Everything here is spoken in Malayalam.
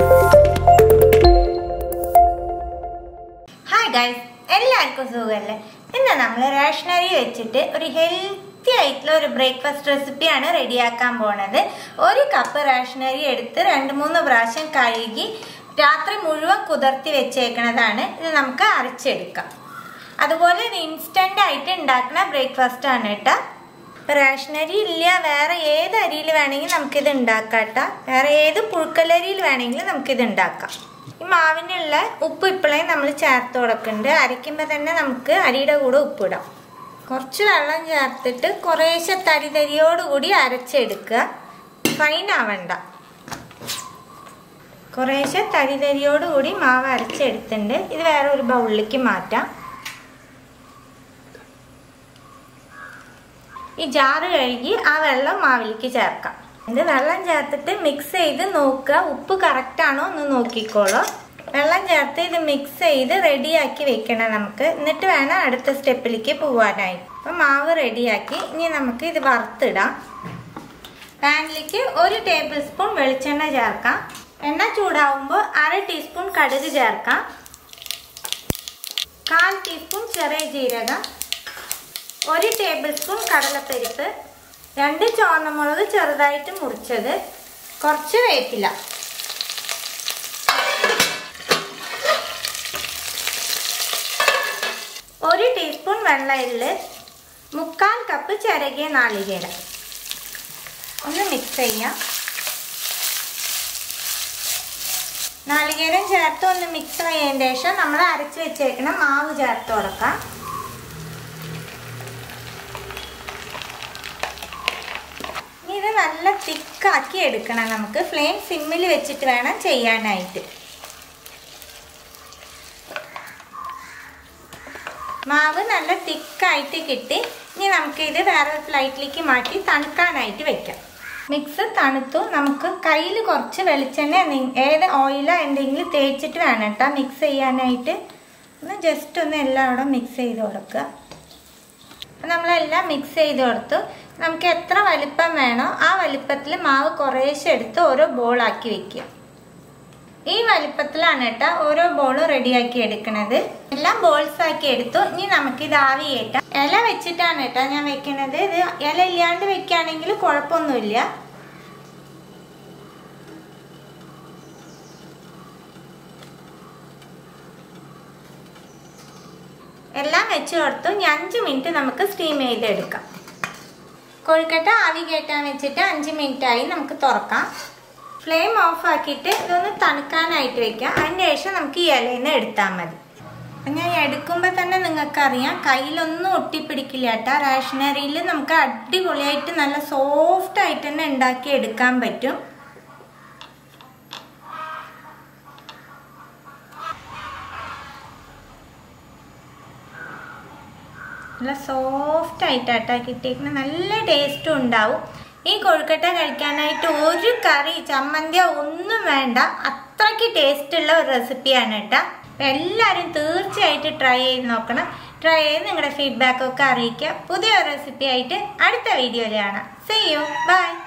ഹായ് ഗൈസ് എല്ലാവർക്കും സുഖമല്ലേ ഇന്ന് നമ്മൾ റേഷനറി വെച്ചിട്ട് ഒരു ഹെൽത്തി ആയിട്ടുള്ള ഒരു ബ്രേക്ക്ഫാസ്റ്റ് റെസിപ്പിയാണ് റെഡിയാക്കാൻ പോണത് ഒരു കപ്പ് റേഷനറി എടുത്ത് രണ്ട് മൂന്ന് പ്രാവശ്യം കഴുകി രാത്രി മുഴുവൻ കുതിർത്തി വെച്ചേക്കണതാണ് ഇത് നമുക്ക് അരച്ചെടുക്കാം അതുപോലെ ഇത് ഇൻസ്റ്റന്റ് ആയിട്ട് ഉണ്ടാക്കുന്ന ബ്രേക്ക്ഫാസ്റ്റ് ആണ് കേട്ടോ റേഷനരി ഇല്ല വേറെ ഏത് അരിയിൽ വേണമെങ്കിൽ നമുക്കിത് ഉണ്ടാക്കാം കേട്ടോ വേറെ ഏത് പുഴുക്കലരിയിൽ വേണമെങ്കിലും നമുക്കിത് ഉണ്ടാക്കാം ഈ മാവിനുള്ള ഉപ്പ് ഇപ്പോഴേ നമ്മൾ ചേർത്ത് കൊടുക്കുന്നുണ്ട് അരയ്ക്കുമ്പോൾ തന്നെ നമുക്ക് അരിയുടെ കൂടെ ഉപ്പിടാം കുറച്ച് വെള്ളം ചേർത്തിട്ട് കുറേശ്ശെ തരി തരിയോടുകൂടി അരച്ചെടുക്കുക ഫൈൻ ആവണ്ട കുറേശ്ശെ തരി തരിയോടുകൂടി മാവ് അരച്ചെടുത്തിട്ടുണ്ട് ഇത് വേറെ ഒരു ബൗളിലേക്ക് മാറ്റാം ഈ ജാറ് കഴുകി ആ വെള്ളം മാവിലേക്ക് ചേർക്കാം ഇത് വെള്ളം ചേർത്തിട്ട് മിക്സ് ചെയ്ത് നോക്കുക ഉപ്പ് കറക്റ്റ് ആണോ എന്ന് നോക്കിക്കോളൂ വെള്ളം ചേർത്ത് ഇത് മിക്സ് ചെയ്ത് റെഡിയാക്കി വെക്കണം നമുക്ക് എന്നിട്ട് വേണം അടുത്ത സ്റ്റെപ്പിലേക്ക് പോവാനായി അപ്പം മാവ് റെഡിയാക്കി ഇനി നമുക്ക് ഇത് വറുത്തിടാം പാനിലേക്ക് ഒരു ടേബിൾ സ്പൂൺ വെളിച്ചെണ്ണ ചേർക്കാം എണ്ണ ചൂടാവുമ്പോൾ അര ടീസ്പൂൺ കടുക് ചേർക്കാം കാൽ ടീസ്പൂൺ ചെറിയ ജീരകം ഒരു ടേബിൾ സ്പൂൺ കടലപ്പരിപ്പ് രണ്ട് ചുവന്നമുളക് ചെറുതായിട്ട് മുറിച്ചത് കുറച്ച് വേപ്പില ഒരു ടീസ്പൂൺ വെള്ളയിൽ മുക്കാൽ കപ്പ് ചിരകിയ നാളികേരം ഒന്ന് മിക്സ് ചെയ്യാം നാളികേരം ചേർത്ത് ഒന്ന് മിക്സ് ചെയ്തതിന് ശേഷം നമ്മൾ അരച്ച് വെച്ചേക്കണ മാവ് ചേർത്ത് കൊടുക്കാം ഇത് നല്ല തിക്കാക്കി എടുക്കണം നമുക്ക് ഫ്ലെയിം സിമ്മിൽ വെച്ചിട്ട് വേണം ചെയ്യാനായിട്ട് മാവ് നല്ല തിക്കായിട്ട് കിട്ടി ഇനി നമുക്ക് ഇത് വേറെ ഫ്ലൈറ്റിലേക്ക് മാറ്റി തണുക്കാനായിട്ട് വെക്കാം മിക്സ് തണുത്തു നമുക്ക് കയ്യിൽ കുറച്ച് വെളിച്ചെണ്ണ ഏത് ഓയിലോ എന്തെങ്കിലും തേച്ചിട്ട് വേണം കേട്ടോ മിക്സ് ചെയ്യാനായിട്ട് ഒന്ന് ജസ്റ്റ് ഒന്ന് എല്ലാം അവിടെ മിക്സ് ചെയ്ത് കൊടുക്കുക നമ്മളെല്ലാം മിക്സ് ചെയ്ത് കൊടുത്തു നമുക്ക് എത്ര വലിപ്പം വേണോ ആ വലിപ്പത്തിൽ മാവ് കുറേശ്ശെ എടുത്ത് ഓരോ ബോളാക്കി വെക്കുക ഈ വലിപ്പത്തിലാണ് കേട്ടോ ഓരോ ബോളും റെഡിയാക്കി എടുക്കുന്നത് എല്ലാം ബോൾസ് ആക്കി എടുത്തു ഇനി നമുക്ക് ഇത് ആവി കയറ്റാം ഇല വെച്ചിട്ടാണ് കേട്ടോ ഞാൻ വെക്കുന്നത് ഇത് ഇല ഇല്ലാണ്ട് വെക്കുകയാണെങ്കിൽ കുഴപ്പമൊന്നുമില്ല എല്ലാം വെച്ച് കൊടുത്തു ഇനി അഞ്ച് മിനിറ്റ് നമുക്ക് സ്റ്റീം ചെയ്തെടുക്കാം കൊഴുക്കട്ട ആവി കയറ്റാൻ വെച്ചിട്ട് അഞ്ച് മിനിറ്റ് ആയി നമുക്ക് തുറക്കാം ഫ്ലെയിം ഓഫ് ആക്കിയിട്ട് ഇതൊന്ന് തണുക്കാനായിട്ട് വെക്കാം അതിന് ശേഷം നമുക്ക് ഈ ഇലയിൽ നിന്ന് എടുത്താൽ മതി ഞാൻ എടുക്കുമ്പോൾ തന്നെ നിങ്ങൾക്കറിയാം കയ്യിലൊന്നും ഒട്ടിപ്പിടിക്കില്ല കേട്ടോ റേഷനറിയിൽ നമുക്ക് അടിപൊളിയായിട്ട് നല്ല സോഫ്റ്റ് ആയിട്ട് തന്നെ ഉണ്ടാക്കി എടുക്കാൻ പറ്റും നല്ല സോഫ്റ്റ് ആയിട്ടാട്ടാ കിട്ടിയേക്കുന്നത് നല്ല ടേസ്റ്റും ഉണ്ടാവും ഈ കൊഴുക്കട്ട കഴിക്കാനായിട്ട് ഒരു കറി ചമ്മന്തിയോ ഒന്നും വേണ്ട അത്രയ്ക്ക് ടേസ്റ്റുള്ള ഒരു റെസിപ്പിയാണ് കേട്ടോ എല്ലാവരും തീർച്ചയായിട്ടും ട്രൈ ചെയ്ത് നോക്കണം ട്രൈ ചെയ്ത് നിങ്ങളുടെ ഫീഡ്ബാക്ക് ഒക്കെ അറിയിക്കുക പുതിയ റെസിപ്പി ആയിട്ട് അടുത്ത വീഡിയോയിൽ കാണാം സീ യു ബൈ